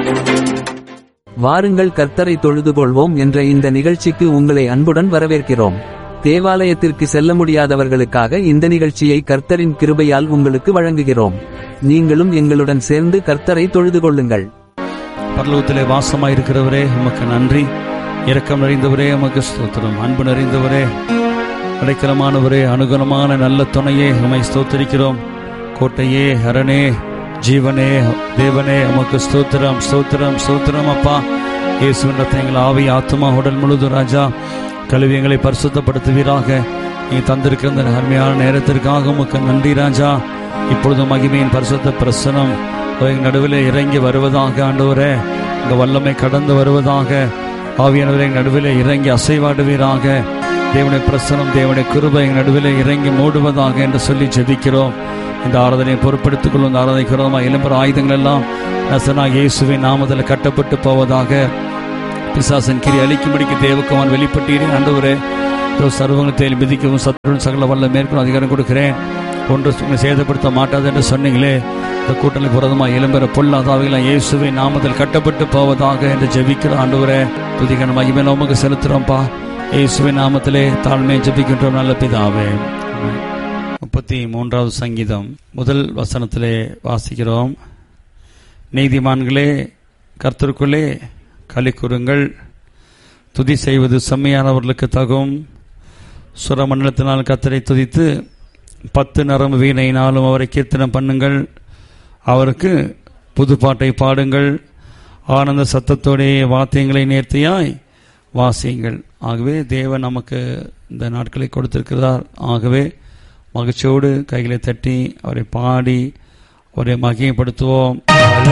வாருங்கள் கர்த்தரை தொழுது கொள்வோம் என்ற இந்த நிகழ்ச்சிக்கு உங்களை அன்புடன் வரவேற்கிறோம் தேவாலயத்திற்கு செல்ல முடியாதவர்களுக்காக இந்த நிகழ்ச்சியை கர்த்தரின் கிருபையால் உங்களுக்கு வழங்குகிறோம் நீங்களும் எங்களுடன் சேர்ந்து கர்த்தரை தொழுது கொள்ளுங்கள் பரலோகத்திலே வாசமாயிருக்கிறவரே உமக்கு நன்றி இரக்கம் நிறைந்தவரே உமக்கு ஸ்தோத்திரம் அன்பு நிறைந்தவரே அடைக்கலமானவரே அனுகுணமான நல்ல துணையே உமை ஸ்தோத்திரிக்கிறோம் கோட்டையே அரணே ஜீவனே தேவனே உமக்கு ஸ்தோத்திரம் ஸ்தோத்திரம் ஸ்தோத்திரம் அப்பா இயேசுவின் ரத்தம் எங்கள் ஆவி ஆத்மா உடல் முழுதும் ராஜா கல்வி எங்களை பரிசுத்தப்படுத்துவீராக நீ தந்திருக்கிற இந்த அருமையான நேரத்திற்காக உமக்கு நன்றி ராஜா இப்பொழுது மகிமையின் பரிசுத்த பிரசனம் எங்கள் நடுவில் இறங்கி வருவதாக ஆண்டவரே உங்க வல்லமை கடந்து வருவதாக ஆவியானவரை எங்கள் நடுவில் இறங்கி அசைவாடுவீராக தேவனுடைய பிரசனம் தேவனுடைய கிருபை எங்கள் நடுவில் இறங்கி மூடுவதாக என்று சொல்லி ஜெபிக்கிறோம் இந்த ஆராதனையை பொறுப்படுத்திக் கொள்ளும் இந்த ஆராதனைக்கிறோமா இளம்பர ஆயுதங்கள் எல்லாம் நசனா இயேசுவின் நாமத்தில் கட்டப்பட்டு போவதாக பிசாசன் கிரி அழிக்கும்படிக்கு தேவக்குமான் வெளிப்பட்டீரே ஆண்டவரே இதோ சர்வங்களை மிதிக்கவும் சத்துருடன் சகல வல்ல மேற்கொள்ள அதிகாரம் கொடுக்கிறேன் ஒன்று உங்களை சேதப்படுத்த மாட்டாது என்று சொன்னீங்களே இந்த கூட்டணி புரதமாக இளம்பெற பொல்லாதாவைகள் இயேசுவை நாமத்தில் கட்டப்பட்டு போவதாக என்று ஜெபிக்கிற ஆண்டவரே துதிகன மகிமை உமக்கு செலுத்துறோம்ப்பா இயேசுவின் நாமத்திலே தாழ்மையை ஜெபிக்கின்றோம் நல்ல பிதாவே ஆமென். முப்பத்தி மூன்றாவது சங்கீதம் முதல் வசனத்திலே வாசிக்கிறோம் நீதிமான்களே கர்த்தருக்குள்ளே களி கூறுங்கள் துதி செய்வது செம்மையானவர்களுக்கு தகும் சுரமண்டலத்தினால் கத்தரை துதித்து பத்து நரம்பு வீணையினாலும் அவரை கீர்த்தனம் பண்ணுங்கள் அவருக்கு புதுப்பாட்டை பாடுங்கள் ஆனந்த சத்தத்தோடைய வாத்தியங்களை நேர்த்தியாய் வாசியுங்கள் ஆகவே தேவன் நமக்கு இந்த நாட்களை கொடுத்திருக்கிறார் ஆகவே மகிழ்ச்சியோடு கைகளை தட்டி அவரை பாடி அவரை மகிமைப்படுத்துவோம்